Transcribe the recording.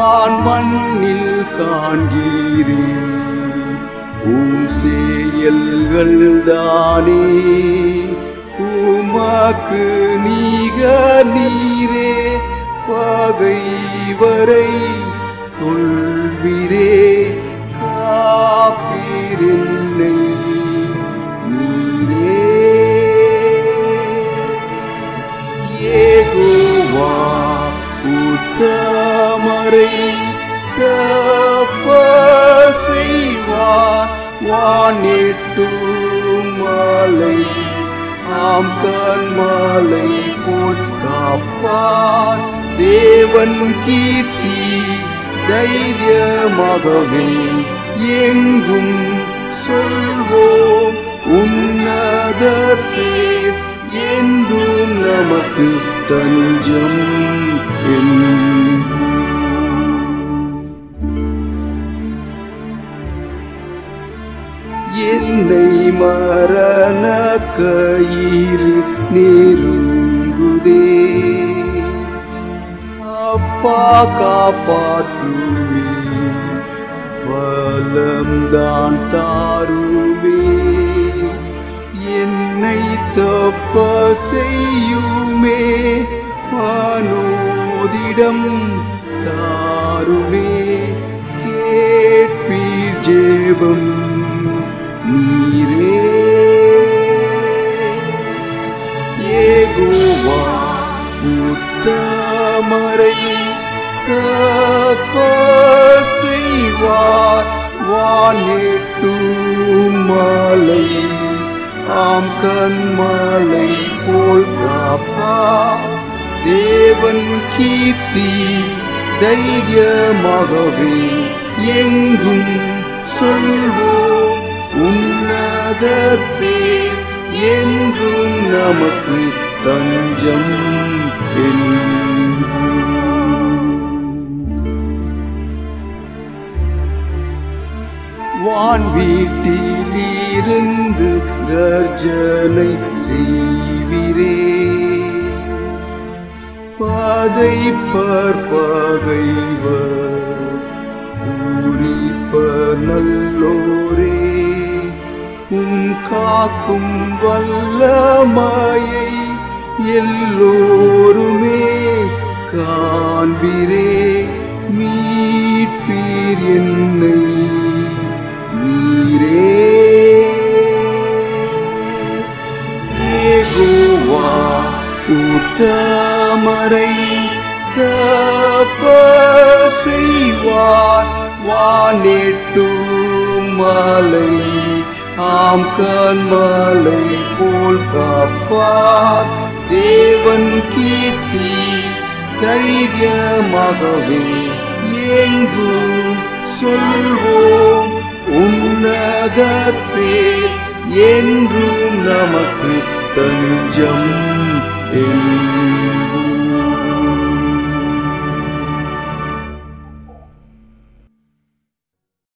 வான் மண்ணில் காண்கிறேன் உம் செயல்கள் தானே உமக்கு நீகர் நீரே பகைவரை கொள்விரே காப்பீரென்னை நீரே ஏகோவா உத்தமரை கப்ப செய்வார் வானிட்டு மாலை ஆம் கண்மாலை போல் காப்பார் தேவன் கீர்த்தி தைரியமாகவே எங்கும் சொல்வோம் உன்னதர் பேர் என்றும் நமக்கு தஞ்சம் என்போம். என்னை மரண கயிறு நெருங்குதே அப்பா காப்பாற்றுமே வலம்தான் தாருமே என்னை தப்ப செய்யுமே மனோதிடம் தாருமே கேட்பீர் ஜெபம் நீரே ஏகோவா உத்தமரை தப்ப செய்வார் வானேட்டு மாலை ஆம் கண்மாலை போல் காப்பா தேவன் கீர்த்தி தைரியமாகவே எங்கும் சொல்வோம் உன்னதர் பேர் என்றும் நமக்கு தஞ்சம் என்போம். வான் வீட்டிலிருந்து கர்ஜனை செய்விரே பாதை பகைவர் பூரிப்ப நல்லோரே உம் காக்கும் வல்லமையை எல்லோருமே காண்பிரே மீட்பீர் என்னை நீரே ஏகோவா உத்தமரை தப்ப செய்வார் வானெட்டு மாலை ஆம் கண்மாலை போல் காப்பார் தேவன் கீர்த்தி தைரியமாகவே எங்கும் சொல்வோம் உன்னத பேர் என்றும் நமக்கு தஞ்சம் என்போம்.